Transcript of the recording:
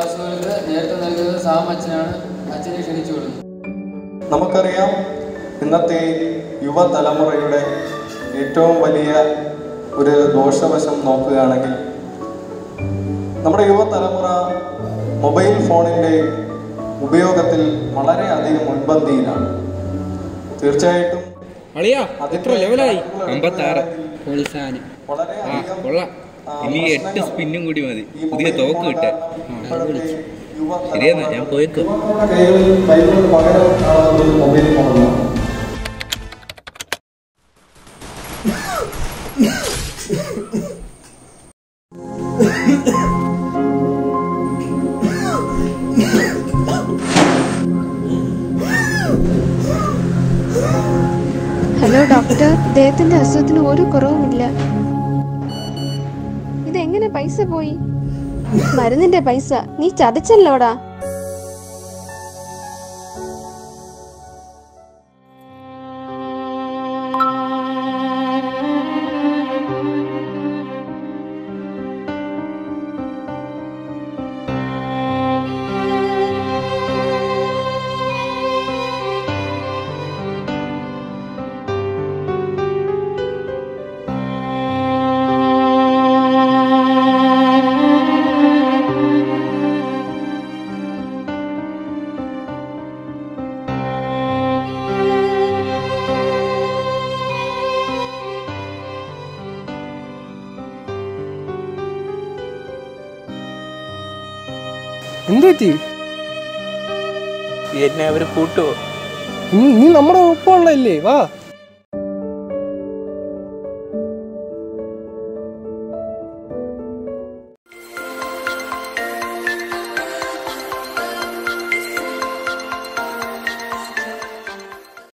ക്ലാസ്സുകൾക്ക് നേതൃത്വം നൽകുന്നത് സാം അച്ഛനാണ് അച്ഛനെ ക്ഷണിച്ചു കൊടുക്കുന്നത് നമുക്കറിയാം ഇന്നത്തെ യുവതലമുറയുടെ ഏറ്റവും വലിയ ഒരു ദോഷവശം നോക്കുകയാണെങ്കിൽ നമ്മുടെ യുവതലമുറ മൊബൈൽ ഫോണിൻ്റെ ഉപയോഗത്തിൽ വളരെയധികം മുൻപന്തിയിലാണ് തീർച്ചയായിട്ടും അളിയാ എത്ര ലെവലായി അമ്പത്താറ് പൊളിസാന് വളരെ ആ അധികം കൊള്ളാം ഇനി എട്ട് സ്പിന്നും കൂടി മതി പുതിയ തോക്ക് കിട്ടാൻ ശരിയെന്നാ ശരിയെന്നാ ഞാൻ പോയേക്കും കൈകളിൽ കൈകളിൽ പകരം കാണുന്നത് മൊബൈൽ ഫോണാണ് ഹലോ ഡോക്ടർ അദ്ദേഹത്തിന്റെ അസുഖത്തിന് ഒരു കുറവുമില്ല ഇതെങ്ങനെ പൈസ പോയി മരുന്നിന്റെ പൈസ നീ ചതച്ചല്ലോടാ എന്ത് പറ്റി എന്നെ അവർ കൂട്ടുവോ നീ നീ നമ്മുടെ ഒപ്പമുള്ളല്ലേ വാ